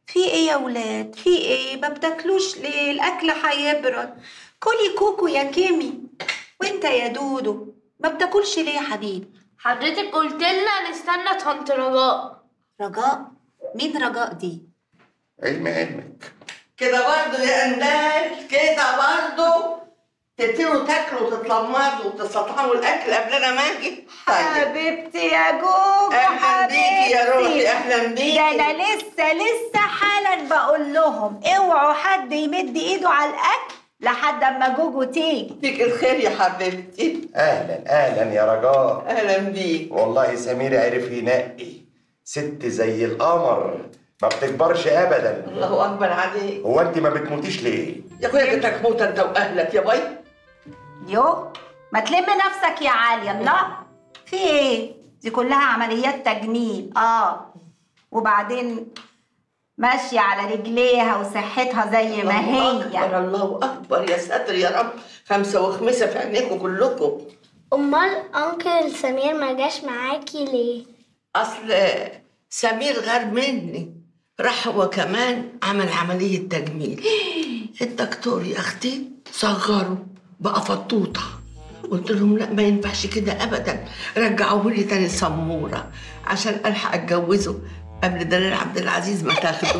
في ايه يا ولاد في ايه ما بتاكلوش ليه الاكل هيبرد كلي كوكو يا كيمي وانت يا دودو ما بتاكلش ليه يا حبيبي حضرتك قلت لنا نستنى طنط رجاء رجاء مين رجاء دي علم علمك كده برضه يا اندال كده برضه تبتدوا تاكلوا وتتلمضوا وتستطعموا الاكل قبل انا ما اجي طيب حبيبتي يا جوجو اهلا بيكي يا روحي اهلا بيكي ده انا لسه لسه حالا بقول لهم اوعوا حد يمد ايده على الاكل لحد اما جوجو تيجي فيك الخير يا حبيبتي اهلا اهلا يا رجاء اهلا بيك والله سمير عرف ينقي ست زي القمر ما بتكبرش ابدا الله اكبر عليك هو انت ما بتموتيش ليه يا اخويا انت تموت انت واهلك يا باي يو ما تلم نفسك يا عالية الله في ايه دي كلها عمليات تجميل اه وبعدين ماشية على رجليها وصحتها زي ما الله هي اكبر الله اكبر يا ساتر يا رب خمسه وخمسه في عينيكم كلكم امال انكل سمير ما جاش معاكي ليه اصل سمير غار مني راح هو كمان عمل عملية تجميل الدكتور يا اختي صغره بقى فطوطة قلت لهم لا ما ينفعش كده ابدا رجعوه لي تاني سمورة عشان الحق اتجوزه قبل دلال عبد العزيز ما تاخده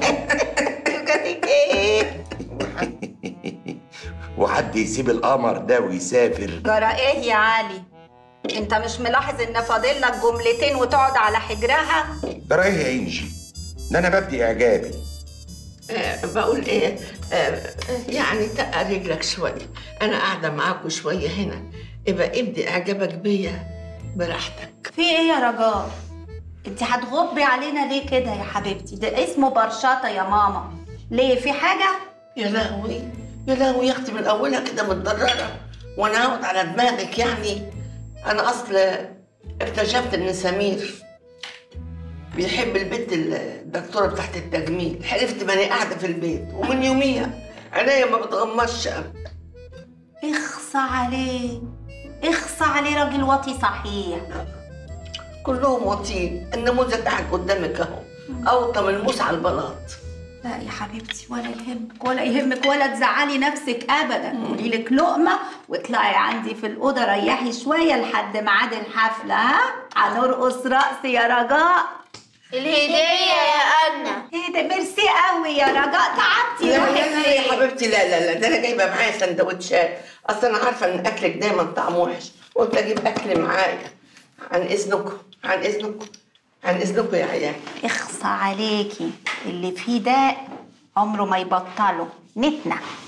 وحد يسيب القمر ده ويسافر جرى ايه يا علي انت مش ملاحظ ان فاضل لك جملتين وتقعد على حجرها ده رايح يا انجي ده انا ببدي اعجابي آه بقول ايه آه يعني تقى رجلك شوية انا قاعدة معاكوا شوية هنا يبقى ابدي اعجابك بيا براحتك في ايه يا رجاء انت هتغبي علينا ليه كده يا حبيبتي ده اسمه برشاطة يا ماما ليه في حاجة يا لهوي يا لهوي يا اختي من اولها كده متضرره وانا اقعد على دماغك يعني انا اصل اكتشفت ان سمير بيحب البنت الدكتوره بتاعت التجميل حلفت ما انا قاعده في البيت ومن يوميها عينيا ما بتغمضش ابدا اخصى عليه اخصى عليه راجل واطي صحيح كلهم واطيين النموذج قاعد قدامك اهو اوطى من الموس على البلاط لا يا حبيبتي ولا يهمك ولا يهمك ولا تزعلي نفسك ابدا قولي لك لقمه واطلعي عندي في الاوضه ريحي شويه لحد ميعاد الحفله ها هنرقص رقص يا رجاء الهدية يا أنا ايه ده ميرسي قوي يا رجاء تعبتي لا روحي لا لا يا فين؟ حبيبتي لا لا لا ده انا جايبه معايا سندوتشات اصل انا عارفه ان اكلك دايما طعمه وحش قلت اجيب اكل معايا عن اذنكم عن اذنكم عن اذنكم يا عيال اخصى عليكي اللي فيه ده عمره ما يبطله نتنا